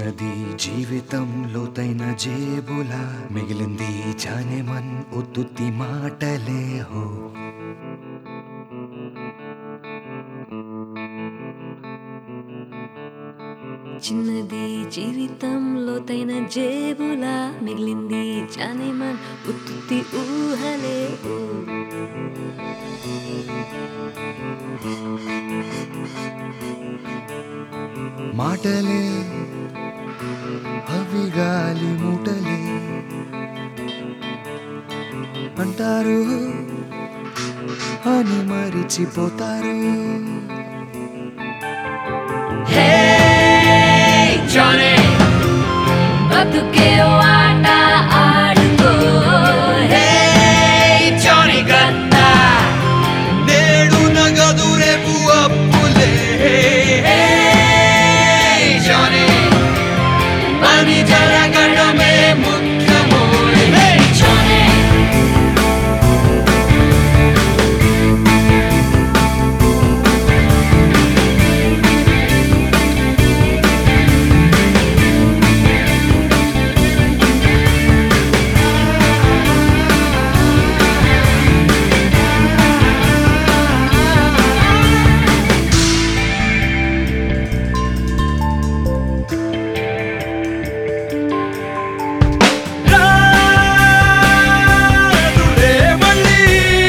చిన్నది జీవితం లోతైన జేబులా మిగిలింది జానేమన్ ఉత్తుత్తి మాటలే హో చిన్నది జీవితం లోతైన జేబులా మిగిలింది జానేమన్ ఉత్తుత్తి ఊహలే ఓ. మాటలే అవి గాలి మూటలే అంటారు అని మరిచిపోతారు బతుకే ఆట ఆడుకో హే నేడు నగదు రేపు అప్పులే పని జరగడమే ముఖ్యమో జానే రాదులే మళ్ళీ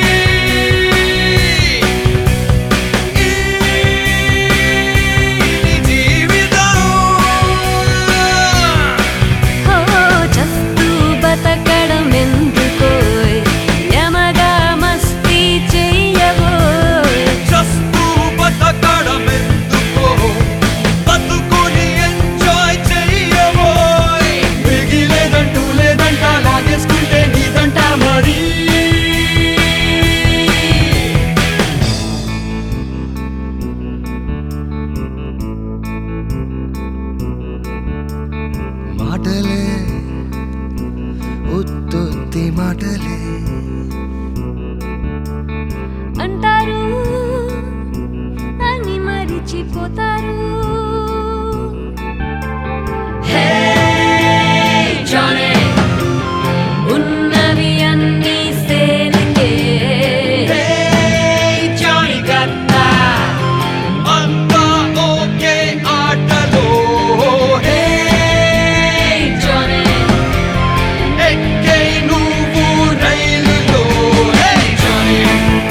ఈ జీవితం హో చస్తూ బతకడం ఎందుకోయ్ యమగా మస్తీ చెయ్యబోయ్ చస్తూ బతకడమెందుకో బతుకుని ఎంజాయ్ చెయ్యబోయ్ మిగిలేదంటూ లేదంట లాగేసుకుంటే నీదంట మరి మాటలే ఉత్తుత్తి మాటలే అంటారు అని మరిచిపోతారు ఉన్నవి అన్ని సేనకే అంతా ఓకే ఆటలో హే జానే ఎక్కే నువ్వు రైలులో హే జానీ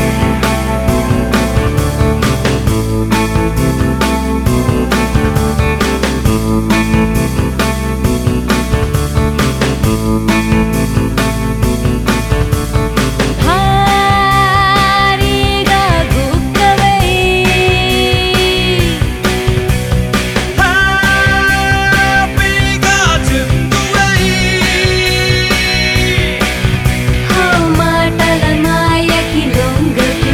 హారిగా గుక్కవై హ్యాపీగా చిందువై హో మాటల మాయకి లొంగకు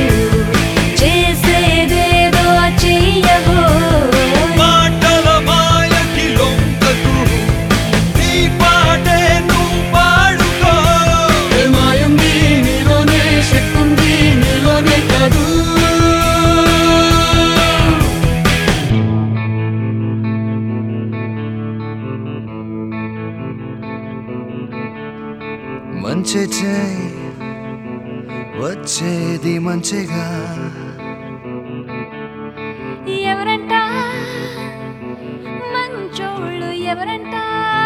చేసేదేదో చెయ్యవో మాటల మాయకి లొంగకు నీ పాటే నువ్వు పాడుకో ఏ మాయుంది నీలోనే శక్తి ఉంది నీలోనే కాదు మంచి చేయి వచ్చేది మంచిగా ఎవరంట మంచోళ్ళు ఎవరంట